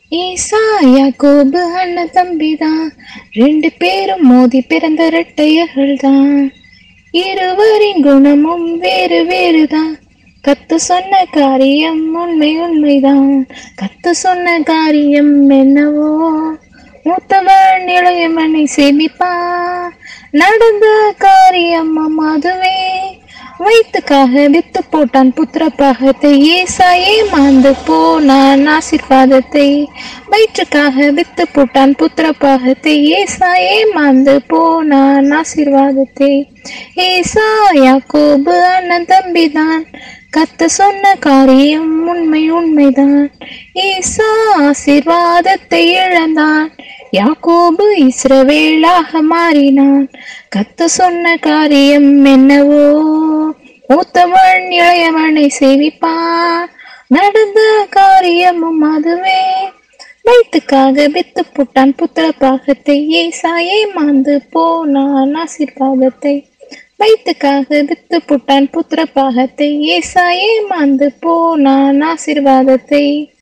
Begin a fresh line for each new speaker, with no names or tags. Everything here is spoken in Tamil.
ஈசா யாக்கோபு அண்ணன் தம்பிதான் ரெண்டு பேரும் மோதி பிறந்த இரட்டையர்கள் தான் இருவரின் குணமும் வேறு வேறுதான் கத்து சொன்ன காரியம் உண்மை உண்மைதான் கத்து சொன்ன காரியம் என்னவோ மூத்தவன் இளையவனை சேமிப்பான் நடந்த காரியம் அதுவே வயிற்றுக்காக வித்து போட்டான் புத்திர பாகத்தை ஏசாயே மாந்து போனான் ஆசிர்வாதத்தை வயிற்றுக்காக வித்து போட்டான் புத்திர பாகத்தை ஏசாயே மாந்து போனான் ஆசிர்வாதத்தை ஏசா யாக்கோபு அண்ணன் தம்பிதான் கத்த சொன்ன காரியம் உண்மை உண்மைதான் ஈசா ஆசிர்வாதத்தை இழந்தான் யாக்கோபு இஸ்ரவேலாக மாறினான் கத்த சொன்ன காரியம் என்னவோ மூத்தவன் இளையவனை சேவிப்பான் நடந்த காரியமும் அதுவே வயிற்றுக்காக வித்து போட்டான் புத்திர பாகத்தை ஏசாயே மாந்து போனான் ஆசிர்வாதத்தை வயிற்றுக்காக வித்து போட்டான் புத்திர பாகத்தை ஏசாயே மாந்து போனான் ஆசிர்வாதத்தை